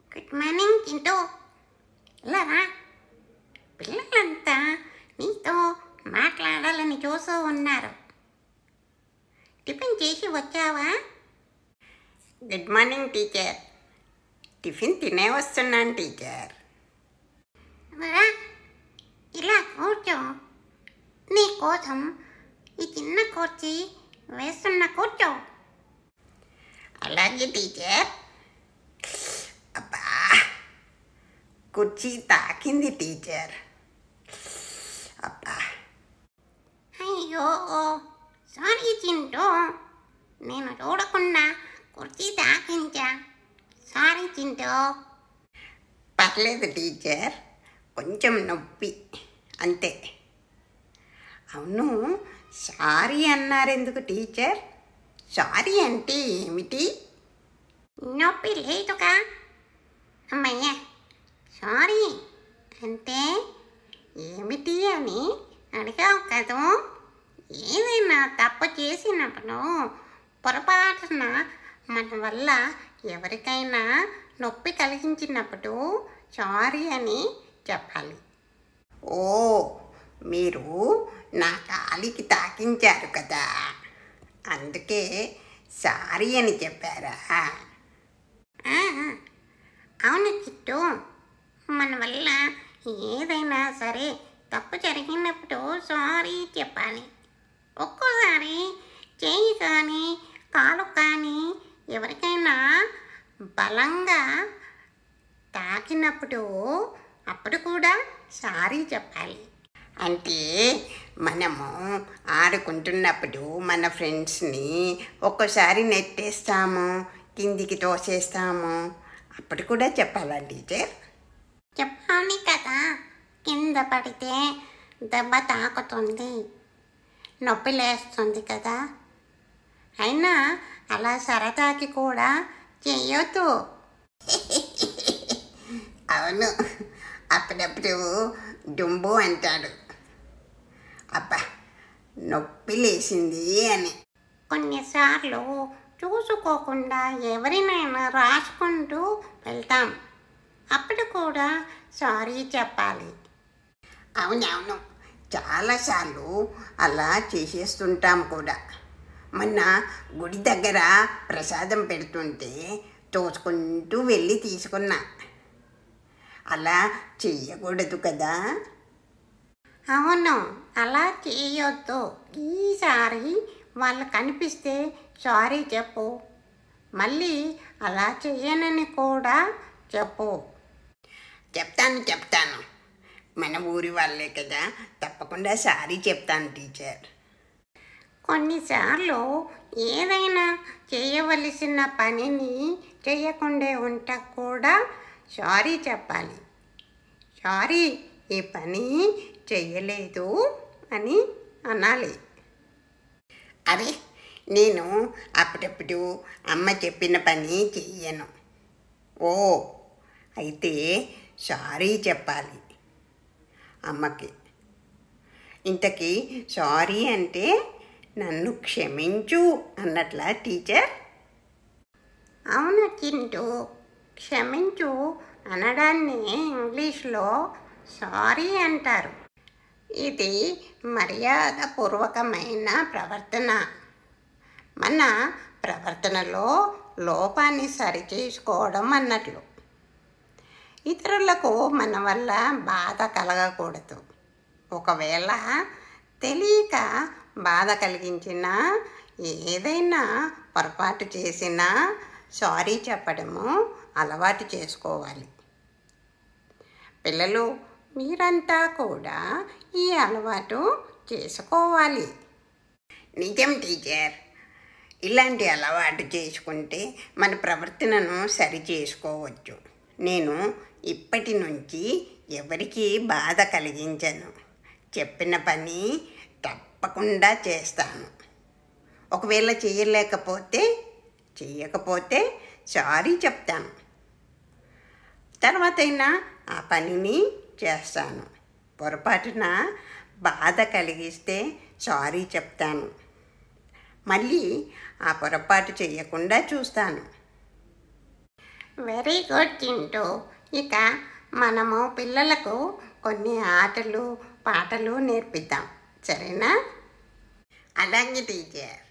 good morning Chintu ఇలారా పిల్లలంతా నీతో మాట్లాడాలని చూస్తూ ఉన్నారు టిఫిన్ చేసి వచ్చావా గుడ్ మార్నింగ్ టీచర్ టిఫిన్ తినే వస్తున్నాను టీచర్ రా ఇలా కూర్చో నీ కోసం ఈ చిన్న కుర్చీ వేస్తున్న కూర్చో అలాగే టీచర్ అబ్బా కుర్చీ తాకింది టీచర్ అబ్బా అయ్యో సారీ చింటూ నేను చూడకుండా కుర్చీ తాకించా సారీ చింటూ పర్లేదు టీచర్ కొంచెం నొప్పి అంతే అవును సారీ అన్నారు ఎందుకు టీచర్ సారీ అంటే ఏమిటి నొప్పి లేదుగా అమ్మయ్య సారీ అంటే ఏమిటి అని అడిగావు కదూ ఏదైనా తప్పు చేసినప్పుడు పొరపాటున మన వల్ల ఎవరికైనా నొప్పి కలిగించినప్పుడు సారీ అని చెప్పాలి ఓ మీరు నా కాలికి తాకించారు కదా అందుకే సారీ అని చెప్పారా అవును చిట్టు మన వల్ల ఏదైనా సరే తప్పు జరిగినప్పుడు సారీ చెప్పాలి ఒక్కోసారి చేయి కానీ కాలు కానీ ఎవరికైనా బలంగా తాకినప్పుడు అప్పుడు కూడా సారీ చెప్పాలి అంటే మనము ఆడుకుంటున్నప్పుడు మన ఫ్రెండ్స్ని ఒక్కోసారి నెట్టేస్తాము కిందికి తోసేస్తాము అప్పుడు కూడా చెప్పాలా టీచర్ చెప్పాలి కదా కింద పడితే దెబ్బ తాకుతుంది నొప్పి లేస్తుంది కదా అయినా అలా సరదాకి కూడా చెయ్యొద్దు అవును అప్పుడప్పుడు డుంబు అంటాడు అబ్బా నొప్పి లేచింది అని కొన్నిసార్లు చూసుకోకుండా ఎవరినైనా రాసుకుంటూ వెళ్తాం అప్పుడు కూడా సారీ చెప్పాలి అవునవును చాలాసార్లు అలా చేసేస్తుంటాం కూడా మొన్న గుడి దగ్గర ప్రసాదం పెడుతుంటే తోసుకుంటూ వెళ్ళి తీసుకున్నా అలా చెయ్యకూడదు కదా అవును అలా చేయొద్దు ఈసారి వాళ్ళు కనిపిస్తే సారీ చెప్పు మళ్ళీ అలా చెయ్యనని కూడా చెప్పు చెప్తాను చెప్తాను మన ఊరి వాళ్ళే కదా తప్పకుండా సారీ చెప్తాను టీచర్ కొన్నిసార్లు ఏదైనా చేయవలసిన పనిని చేయకుండా ఉంట కూడా సారీ చెప్పాలి సారీ ఈ పని చెయ్యలేదు అని అనాలి అరే నేను అప్పుడప్పుడు అమ్మ చెప్పిన పని చెయ్యను ఓ అయితే సారీ చెప్పాలి అమ్మకి ఇంతకీ సారీ అంటే నన్ను క్షమించు అన్నట్లా టీచర్ అవును చింటూ క్షమించు అనడాన్ని ఇంగ్లీష్లో సారీ అంటారు ఇది మర్యాదపూర్వకమైన ప్రవర్తన మన ప్రవర్తనలో లోపాన్ని సరిచేసుకోవడం అన్నట్లు ఇతరులకు మన వల్ల బాధ కలగకూడదు ఒకవేళ తెలియక బాధ కలిగించిన ఏదైనా పొరపాటు చేసినా సారీ చెప్పడము అలవాటు చేసుకోవాలి పిల్లలు మీరంతా కూడా ఈ అలవాటు చేసుకోవాలి నిజం టీచర్ ఇలాంటి అలవాటు చేసుకుంటే మన ప్రవర్తనను సరి చేసుకోవచ్చు నేను ఇప్పటి నుంచి ఎవరికి బాధ కలిగించను చెప్పిన పని తప్పకుండా చేస్తాను ఒకవేళ చేయలేకపోతే చేయకపోతే సారీ చెప్తాను తర్వాతైనా ఆ పనిని చేస్తాను పొరపాటున బాధ కలిగిస్తే సారీ చెప్తాను మళ్ళీ ఆ పొరపాటు చేయకుండా చూస్తాను వెరీ గుడ్ చింటూ ఇక మనము పిల్లలకు కొన్ని ఆటలు పాటలు నేర్పిద్దాం సరేనా అలాగే టీచర్